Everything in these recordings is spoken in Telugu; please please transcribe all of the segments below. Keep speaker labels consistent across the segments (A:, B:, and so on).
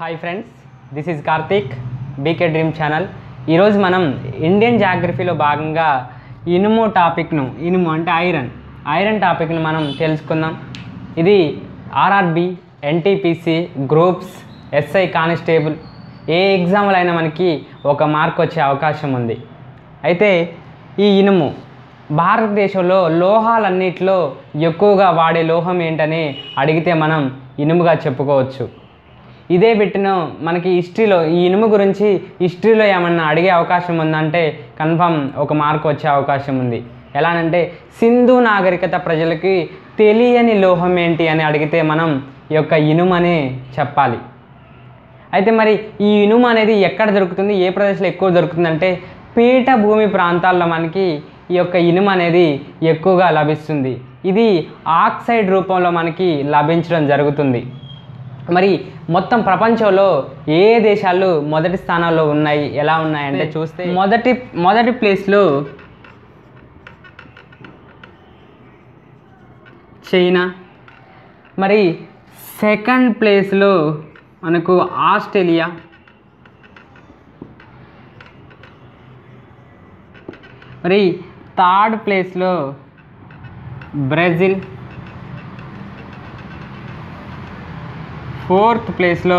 A: hi friends this is Karthik BK dream channel ఈరోజు మనం ఇండియన్ జాగ్రఫీలో భాగంగా ఇనుము టాపిక్ను ఇనుము అంటే ఐరన్ ఐరన్ టాపిక్ను మనం తెలుసుకుందాం ఇది RRB NTPC groups SI constable ఏ ఎగ్జామ్లో అయినా మనకి ఒక మార్క్ వచ్చే అవకాశం ఉంది అయితే ఈ ఇనుము భారతదేశంలో లోహాలన్నిటిలో ఎక్కువగా వాడే లోహం ఏంటని అడిగితే మనం ఇనుముగా చెప్పుకోవచ్చు ఇదే పెట్టిన మనకి హిస్టరీలో ఈ ఇనుము గురించి హిస్టరీలో ఏమన్నా అడిగే అవకాశం ఉందంటే కన్ఫర్మ్ ఒక మార్క్ వచ్చే అవకాశం ఉంది ఎలానంటే సింధు నాగరికత ప్రజలకి తెలియని లోహం ఏంటి అని అడిగితే మనం ఈ యొక్క ఇనుము అని చెప్పాలి అయితే మరి ఈ ఇనుము అనేది ఎక్కడ దొరుకుతుంది ఏ ప్రదేశంలో ఎక్కువ దొరుకుతుందంటే పీఠభూమి ప్రాంతాల్లో మనకి ఈ యొక్క ఇనుము అనేది ఎక్కువగా లభిస్తుంది ఇది ఆక్సైడ్ రూపంలో మనకి లభించడం జరుగుతుంది మరి మొత్తం ప్రపంచంలో ఏ దేశాలు మొదటి స్థానాల్లో ఉన్నాయి ఎలా ఉన్నాయి అంటే చూస్తే మొదటి మొదటి ప్లేస్లో చైనా మరి సెకండ్ ప్లేస్లో మనకు ఆస్ట్రేలియా మరి థర్డ్ ప్లేస్లో బ్రెజిల్ ఫోర్త్ ప్లేస్లో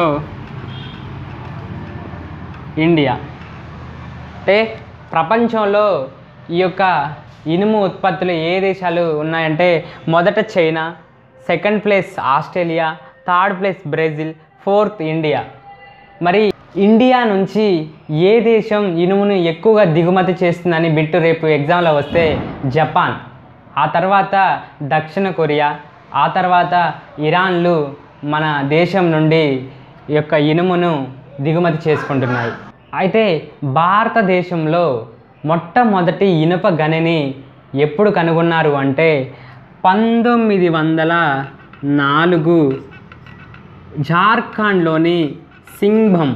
A: ఇండియా అంటే ప్రపంచంలో ఈ యొక్క ఇనుము ఉత్పత్తులు ఏ దేశాలు ఉన్నాయంటే మొదట China second place Australia third place Brazil fourth India మరి ఇండియా నుంచి ఏ దేశం ఇనుమును ఎక్కువగా దిగుమతి చేస్తుందని బిట్టు రేపు ఎగ్జామ్లో వస్తే జపాన్ ఆ తర్వాత దక్షిణ కొరియా ఆ తర్వాత ఇరాన్లు మన దేశం నుండి ఈ యొక్క ఇనుమును దిగుమతి చేసుకుంటున్నాయి అయితే భారతదేశంలో మొట్టమొదటి ఇనుప గనిని ఎప్పుడు కనుగొన్నారు అంటే పంతొమ్మిది వందల నాలుగు జార్ఖండ్లోని సింగ్భం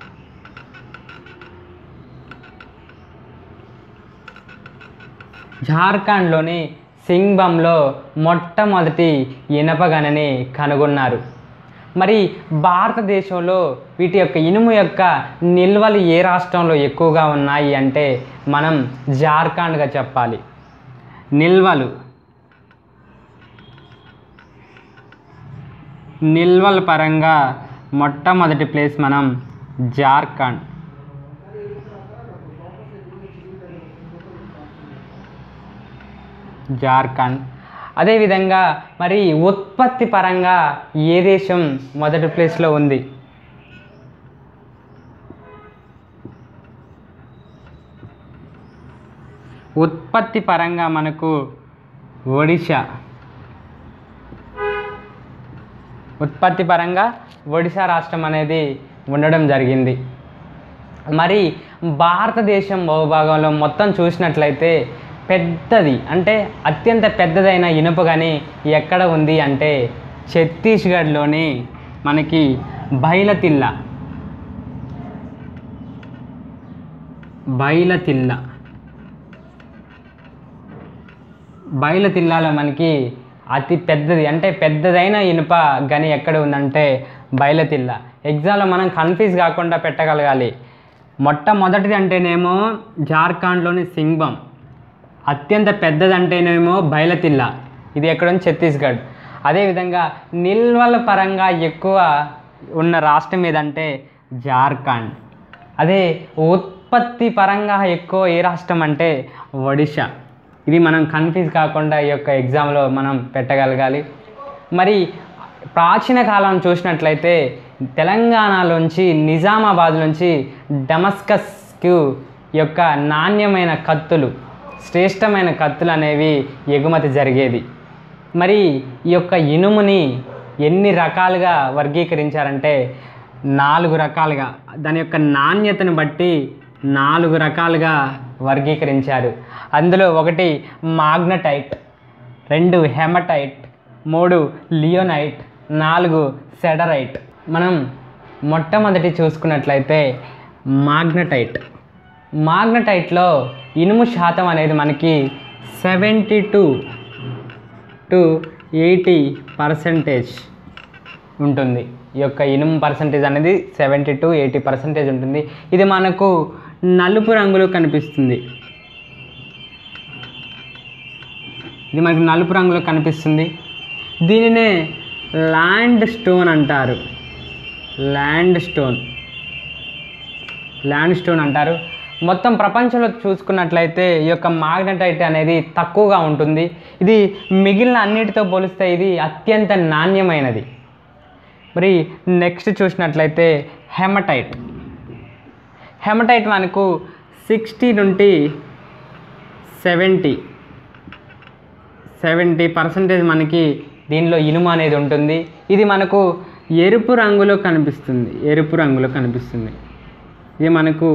A: జార్ఖండ్లోని సింగ్భంలో మొట్టమొదటి ఇనప గనిని కనుగొన్నారు మరి భారతదేశంలో వీటి యొక్క ఇనుము యొక్క నిల్వలు ఏ రాష్ట్రంలో ఎక్కువగా ఉన్నాయి అంటే మనం జార్ఖండ్గా చెప్పాలి నిల్వలు నిల్వల పరంగా మొట్టమొదటి ప్లేస్ మనం జార్ఖండ్ జార్ఖండ్ అదేవిధంగా మరి ఉత్పత్తి పరంగా ఏ దేశం మొదటి ప్లేస్లో ఉంది ఉత్పత్తి పరంగా మనకు ఒడిశా ఉత్పత్తి పరంగా ఒడిశా రాష్ట్రం అనేది ఉండడం జరిగింది మరి భారతదేశం భూభాగంలో మొత్తం చూసినట్లయితే పెద్దది అంటే అత్యంత పెద్దదైన ఇనుప కానీ ఎక్కడ ఉంది అంటే ఛత్తీస్గఢ్లోని మనకి బైలతిల్ల బైలతిల్ల బయలుతిల్లాలో మనకి అతి పెద్దది అంటే పెద్దదైన ఇనుప గని ఎక్కడ ఉందంటే బయలుతిల్ల ఎగ్జామ్లో మనం కన్ఫ్యూజ్ కాకుండా పెట్టగలగాలి మొట్టమొదటిది అంటేనేమో జార్ఖండ్లోని సింగ్బం అత్యంత పెద్దదంటేనేమో బయలతిల్ల ఇది ఎక్కడ ఉంది ఛత్తీస్గఢ్ అదేవిధంగా నిల్వల పరంగా ఎక్కువ ఉన్న రాష్ట్రం ఏదంటే జార్ఖండ్ అదే ఉత్పత్తి పరంగా ఎక్కువ ఏ రాష్ట్రం అంటే ఒడిశా ఇది మనం కన్ఫ్యూజ్ కాకుండా ఈ యొక్క ఎగ్జామ్లో మనం పెట్టగలగాలి మరి ప్రాచీన కాలం చూసినట్లయితే తెలంగాణలోంచి నిజామాబాద్ నుంచి డమస్కస్కు యొక్క నాణ్యమైన కత్తులు శ్రేష్టమైన కత్తులు అనేవి ఎగుమతి జరిగేది మరి ఈ యొక్క ఇనుముని ఎన్ని రకాలుగా వర్గీకరించారంటే నాలుగు రకాలుగా దాని యొక్క నాణ్యతను బట్టి నాలుగు రకాలుగా వర్గీకరించారు అందులో ఒకటి మాగ్నటైట్ రెండు హెమటైట్ మూడు లియోనైట్ నాలుగు సెడరైట్ మనం మొట్టమొదటి చూసుకున్నట్లయితే మాగ్నటైట్ మాగ్నటైట్లో ఇనుము శాతం అనేది మనకి seventy two to eighty percentage ఉంటుంది ఈ యొక్క ఇనుము పర్సంటేజ్ అనేది సెవెంటీ టు ఎయిటీ పర్సెంటేజ్ ఉంటుంది ఇది మనకు నలుపు రంగులో కనిపిస్తుంది ఇది మనకు నలుపు రంగులో కనిపిస్తుంది దీనినే ల్యాండ్ స్టోన్ అంటారు ల్యాండ్ స్టోన్ ల్యాండ్ స్టోన్ అంటారు మొత్తం ప్రపంచంలో చూసుకున్నట్లయితే ఈ యొక్క మాగ్నటైట్ అనేది తక్కువగా ఉంటుంది ఇది మిగిలిన అన్నిటితో పోలిస్తే ఇది అత్యంత నాణ్యమైనది మరి నెక్స్ట్ చూసినట్లయితే హెమటైట్ హెమటైట్ మనకు సిక్స్టీ నుండి సెవెంటీ సెవెంటీ పర్సెంటేజ్ మనకి దీనిలో ఇనుము అనేది ఉంటుంది ఇది మనకు ఎరుపు రంగులో కనిపిస్తుంది ఎరుపు రంగులో కనిపిస్తుంది ఇది మనకు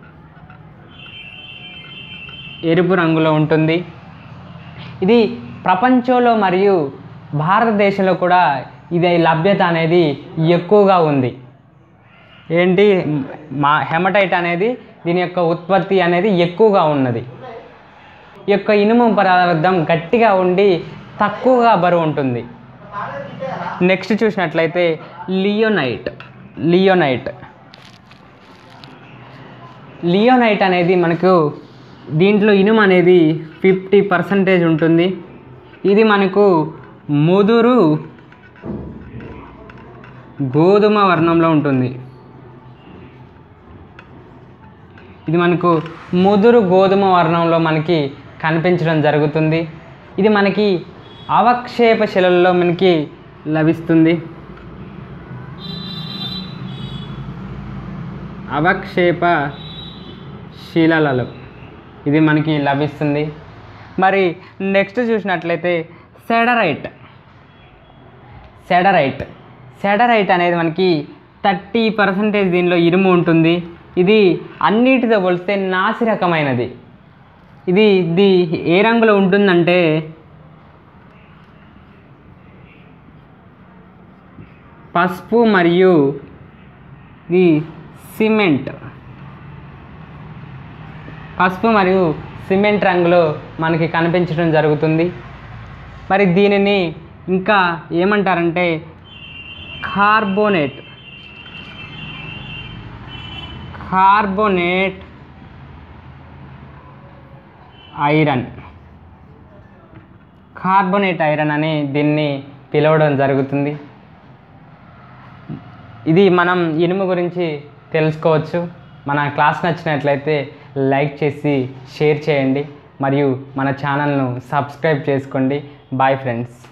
A: ఎరుపు రంగులో ఉంటుంది ఇది ప్రపంచంలో మరియు భారతదేశంలో కూడా ఇది లభ్యత అనేది ఎక్కువగా ఉంది ఏంటి మా హెమటైట్ అనేది దీని యొక్క ఉత్పత్తి అనేది ఎక్కువగా ఉన్నది ఈ యొక్క ఇనుము పదార్థం గట్టిగా ఉండి తక్కువగా బరువు ఉంటుంది నెక్స్ట్ చూసినట్లయితే లియోనైట్ లియోనైట్ లియోనైట్ అనేది మనకు దీంట్లో ఇనుము అనేది ఫిఫ్టీ పర్సంటేజ్ ఉంటుంది ఇది మనకు ముదురు గోధుమ వర్ణంలో ఉంటుంది ఇది మనకు ముదురు గోధుమ వర్ణంలో మనకి కనిపించడం జరుగుతుంది ఇది మనకి అవక్షేప శిలల్లో మనకి లభిస్తుంది అవక్షేప శిలలలో ఇది మనకి లభిస్తుంది మరి నెక్స్ట్ చూసినట్లయితే సెడరైట్ సెడరైట్ సెడరైట్ అనేది మనకి థర్టీ పర్సెంటేజ్ దీనిలో ఇనుము ఉంటుంది ఇది అన్నిటితో పోలిస్తే నాసి రకమైనది ఇది ఇది ఏ రంగులో ఉంటుందంటే పసుపు మరియు ఇది సిమెంట్ పసుపు మరియు సిమెంట్ రంగులో మనకి కనిపించడం జరుగుతుంది మరి దీనిని ఇంకా ఏమంటారంటే carbonate carbonate iron carbonate iron అని దీన్ని పిలవడం జరుగుతుంది ఇది మనం ఇనుము గురించి తెలుసుకోవచ్చు మన క్లాస్ నచ్చినట్లయితే లైక్ చేసి షేర్ చేయండి మరియు మన ఛానల్ను సబ్స్క్రైబ్ చేసుకోండి బాయ్ ఫ్రెండ్స్